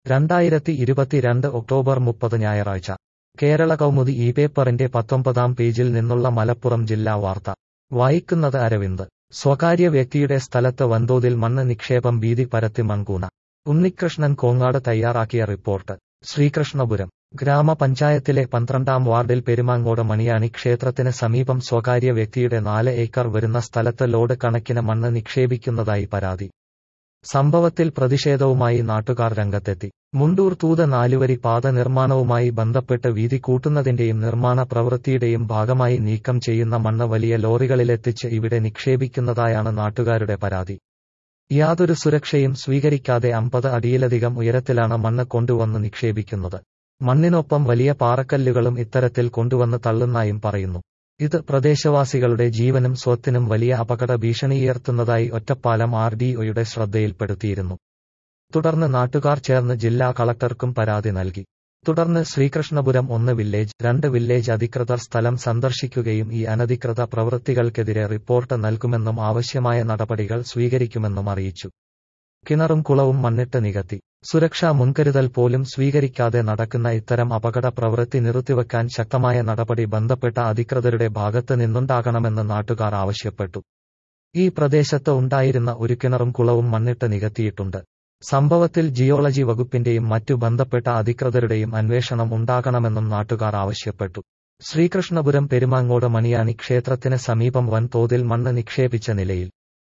രണ്ടായിരത്തി ഇരുപത്തിരണ്ട് ഒക്ടോബർ മുപ്പത് ഞായറാഴ്ച കേരള കൗമുദി ഈ പേപ്പറിന്റെ പത്തൊമ്പതാം പേജിൽ നിന്നുള്ള മലപ്പുറം ജില്ലാ വാർത്ത വായിക്കുന്നത് അരവിന്ദ് സ്വകാര്യ വ്യക്തിയുടെ സ്ഥലത്ത് വൻതോതിൽ മണ്ണ് നിക്ഷേപം ഭീതി പരത്തി മൺകൂണ ഉണ്ണികൃഷ്ണൻ കോങ്ങാട് തയ്യാറാക്കിയ റിപ്പോർട്ട് ശ്രീകൃഷ്ണപുരം ഗ്രാമപഞ്ചായത്തിലെ പന്ത്രണ്ടാം വാർഡിൽ പെരുമാങ്ങോട് മണിയാണി ക്ഷേത്രത്തിന് സമീപം സ്വകാര്യ വ്യക്തിയുടെ നാല് ഏക്കർ വരുന്ന സ്ഥലത്ത് ലോഡ് കണക്കിന് മണ്ണ് നിക്ഷേപിക്കുന്നതായി പരാതി സംഭവത്തിൽ പ്രതിഷേധവുമായി നാട്ടുകാർ രംഗത്തെത്തി മുണ്ടൂർ തൂത നാലുവരി പാത നിർമ്മാണവുമായി ബന്ധപ്പെട്ട് വീതി കൂട്ടുന്നതിന്റെയും നിർമ്മാണ പ്രവൃത്തിയുടെയും ഭാഗമായി നീക്കം ചെയ്യുന്ന മണ്ണ് വലിയ ലോറികളിലെത്തിച്ച് ഇവിടെ നിക്ഷേപിക്കുന്നതായാണ് നാട്ടുകാരുടെ പരാതി യാതൊരു സുരക്ഷയും സ്വീകരിക്കാതെ അമ്പത് അടിയിലധികം ഉയരത്തിലാണ് മണ്ണ് കൊണ്ടുവന്ന് നിക്ഷേപിക്കുന്നത് മണ്ണിനൊപ്പം വലിയ പാറക്കല്ലുകളും ഇത്തരത്തിൽ കൊണ്ടുവന്ന് തള്ളുന്നായും പറയുന്നു ഇത് പ്രദേശവാസികളുടെ ജീവനും സ്വത്തിനും വലിയ അപകട ഭീഷണിയുയർത്തുന്നതായി ഒറ്റപ്പാലം ആർ ഡി ഒയുടെ ശ്രദ്ധയിൽപ്പെടുത്തിയിരുന്നു തുടർന്ന് നാട്ടുകാർ ചേർന്ന് ജില്ലാ കളക്ടർക്കും പരാതി നൽകി തുടർന്ന് ശ്രീകൃഷ്ണപുരം ഒന്ന് വില്ലേജ് രണ്ട് വില്ലേജ് അധികൃതർ സ്ഥലം സന്ദർശിക്കുകയും ഈ അനധികൃത പ്രവൃത്തികൾക്കെതിരെ റിപ്പോർട്ട് നൽകുമെന്നും ആവശ്യമായ നടപടികൾ സ്വീകരിക്കുമെന്നും അറിയിച്ചു കിണറും കുളവും മണ്ണിട്ട് നികത്തി സുരക്ഷാ മുൻകരുതൽ പോലും സ്വീകരിക്കാതെ നടക്കുന്ന ഇത്തരം അപകട പ്രവൃത്തി നിർത്തിവെക്കാൻ ശക്തമായ നടപടി ബന്ധപ്പെട്ട അധികൃതരുടെ ഭാഗത്ത് നിന്നുണ്ടാകണമെന്ന് നാട്ടുകാർ ആവശ്യപ്പെട്ടു ഈ പ്രദേശത്ത് ഉണ്ടായിരുന്ന ഒരു കിണറും കുളവും മണ്ണിട്ട് നികത്തിയിട്ടുണ്ട് സംഭവത്തിൽ ജിയോളജി വകുപ്പിന്റെയും മറ്റു ബന്ധപ്പെട്ട അധികൃതരുടെയും അന്വേഷണം ഉണ്ടാകണമെന്നും നാട്ടുകാർ ആവശ്യപ്പെട്ടു ശ്രീകൃഷ്ണപുരം പെരുമാങ്ങോട് മണിയാണി ക്ഷേത്രത്തിന് സമീപം വൻതോതിൽ മണ്ണ് നിക്ഷേപിച്ച നിലയിൽ